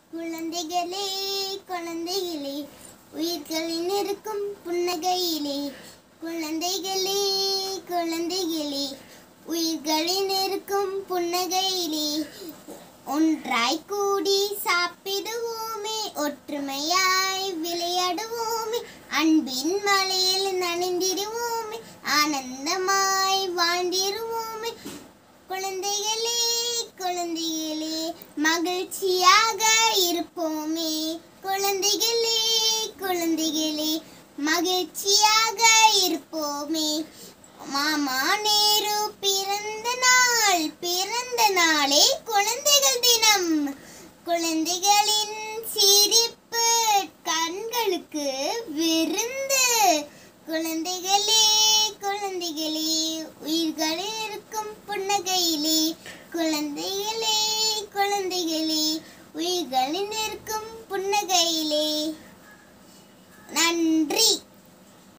குழந்தைகளே குழந்தைகளே உயிர்களின் இருக்கும் புன்னகையிலே குழந்தைகளே குழந்தைகளே உயிர்களின் இருக்கும் புன்னகையிலே ஒன்றாய் கூடி சாப்பிடுவோமே ஒற்றுமையாய் விளையாடுவோமே அன்பின் மலையில் நனைந்திடுவோமே ஆனந்தமாய் வாழ்ந்திடுவோமே குழந்தைகளே குழந்தைகளே மகிழ்ச்சியாக இருப்போமே குழந்தைகளே குழந்தைகளே மகிழ்ச்சியாக இருப்போமே மாமா நேரு பிறந்த நாள் பிறந்த நாளே குழந்தைகள் தினம் குழந்தைகளின் சிரிப்பு கண்களுக்கு விருந்து குழந்தைகளே குழந்தைகளே உயிர்களில் இருக்கும் புன்னகையிலே குழந்தைகளே குழந்தைகளே உயிர்களில் இருக்கும் புன்னகையிலே நன்றி